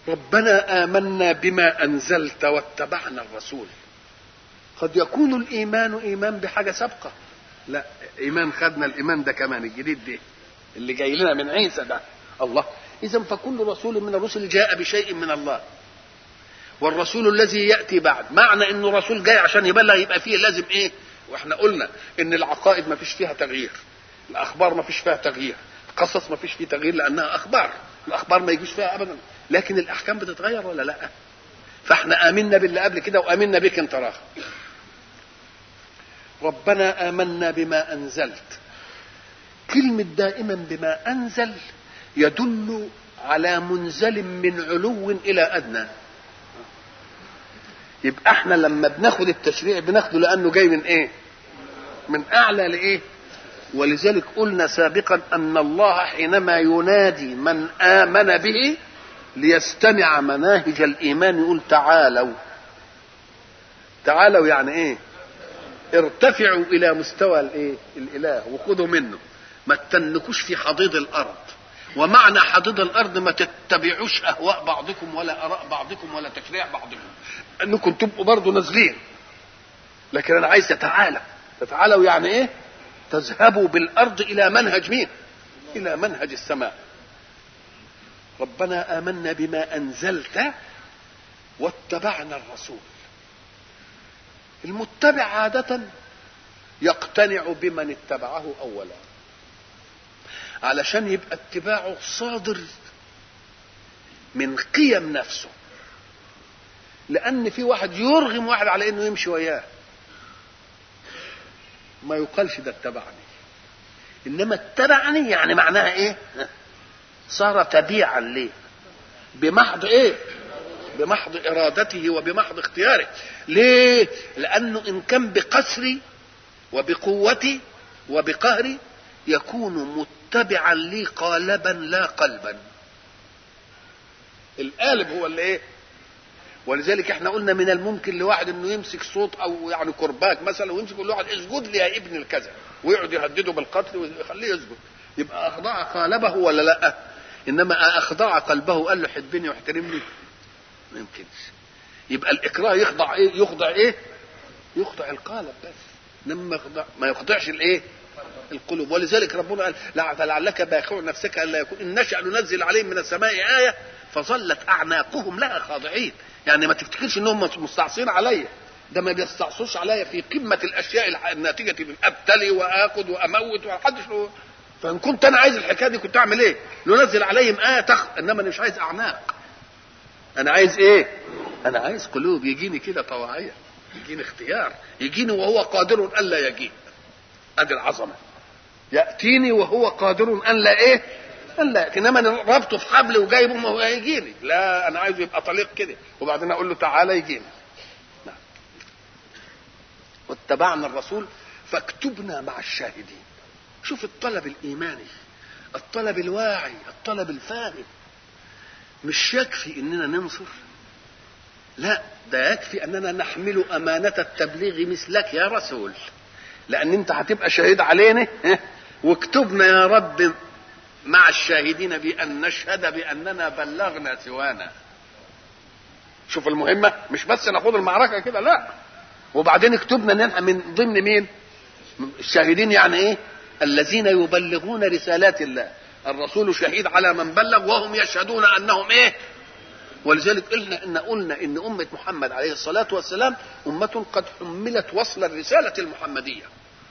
ربنا آمنا بما أنزلت واتبعنا الرسول قد يكون الإيمان إيمان بحاجة سابقة لا إيمان خدنا الإيمان ده كمان الجديد ده اللي جاي لنا من عيسى ده الله إذا فكل رسول من الرسل جاء بشيء من الله والرسول الذي يأتي بعد معنى إنه رسول جاي عشان يبلغ يبقى فيه لازم إيه واحنا قلنا إن العقائد ما فيش فيها تغيير الأخبار ما فيش فيها تغيير القصص ما فيش فيه تغيير لأنها أخبار الأخبار ما يجيش فيها أبدا لكن الأحكام بتتغير ولا لا فاحنا آمنا باللي قبل كده وآمنا بك انت راخ ربنا آمنا بما أنزلت كلمة دائما بما أنزل يدل على منزل من علو إلى أدنى يبقى احنا لما بناخد التشريع بناخده لأنه جاي من إيه من أعلى لإيه ولذلك قلنا سابقا أن الله حينما ينادي من آمن به ليستمع مناهج الإيمان يقول تعالوا تعالوا يعني إيه ارتفعوا الى مستوى الايه الاله وخذوا منه ما تتنكوش في حضيض الارض ومعنى حضيض الارض ما تتبعوش اهواء بعضكم ولا اراء بعضكم ولا تشريع بعضكم انكم تبقوا برضه نازلين لكن انا عايز تتعالى تتعالوا يعني ايه تذهبوا بالارض الى منهج مين الى منهج السماء ربنا امنا بما انزلت واتبعنا الرسول المتبع عادة يقتنع بمن اتبعه أولا علشان يبقى اتباعه صادر من قيم نفسه لأن في واحد يرغم واحد على إنه يمشي وياه ما يقالش ده اتبعني إنما اتبعني يعني معناها إيه؟ صار تبيعا ليه بمحض إيه؟ بمحض ارادته وبمحض اختياره ليه لانه ان كان بقسري وبقوتي وبقهري يكون متبعا لي قالبا لا قلبا القالب هو اللي ايه ولذلك احنا قلنا من الممكن لواحد انه يمسك صوت او يعني كرباج مثلا ويمسك يقول لواحد اسجد لي يا ابن الكذا ويقعد يهدده بالقتل ويخليه يسجد يبقى اخضع قالبه ولا لا انما اخضع قلبه قال له حبني واحترمني ما يمكنش يبقى الاكراه يخضع ايه يخضع ايه يخضع القالب بس انما يخضع ما يخضعش الايه القلوب ولذلك ربنا قال فلعلك باخع نفسك الا يكون ان نشا ننزل عليهم من السماء ايه فظلت اعناقهم لها خاضعين يعني ما تفتكرش انهم مستعصين عليا ده ما بيستعصوش عليا في قمه الاشياء الناتجه من ابتلي واخذ واموت ومحدش فان كنت انا عايز الحكايه دي كنت اعمل ايه؟ ننزل عليهم ايه تخ انما انا مش عايز اعناق انا عايز ايه انا عايز قلوب يجيني كده طواعيه يجيني اختيار يجيني وهو قادر الا يجيء ادي العظمه ياتيني وهو قادر ان لا ايه ان لا ياتي انما انا رابطه في حبل وجايبه ما هو هيجيني لا انا عايزه يبقى طليق كده وبعدين اقول له تعالى يجيني نعم. واتبعنا الرسول فاكتبنا مع الشاهدين شوف الطلب الايماني الطلب الواعي الطلب الفاهم مش يكفي اننا ننصر لا ده يكفي اننا نحمل امانه التبليغ مثلك يا رسول لان انت هتبقى شهيد علينا واكتبنا يا رب مع الشاهدين بان نشهد باننا بلغنا سوانا شوف المهمه مش بس ناخد المعركه كده لا وبعدين اكتبنا من ضمن مين الشاهدين يعني ايه الذين يبلغون رسالات الله الرسول شهيد على من بلغ وهم يشهدون انهم ايه ولذلك قلنا ان قلنا ان امه محمد عليه الصلاه والسلام امه قد حملت وصل الرساله المحمديه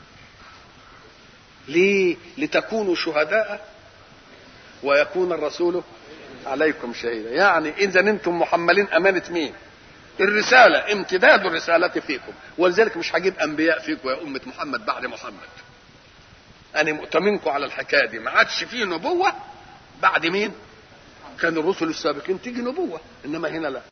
ليه لتكونوا شهداء ويكون الرسول عليكم شهيدا يعني اذا انتم محملين امانه مين الرساله امتداد الرساله فيكم ولذلك مش هجيب انبياء فيكم يا امه محمد بعد محمد انا مؤتمنكم على الحكايه دي ما عادش فيه نبوه بعد مين كان الرسل السابقين تيجي نبوه انما هنا لا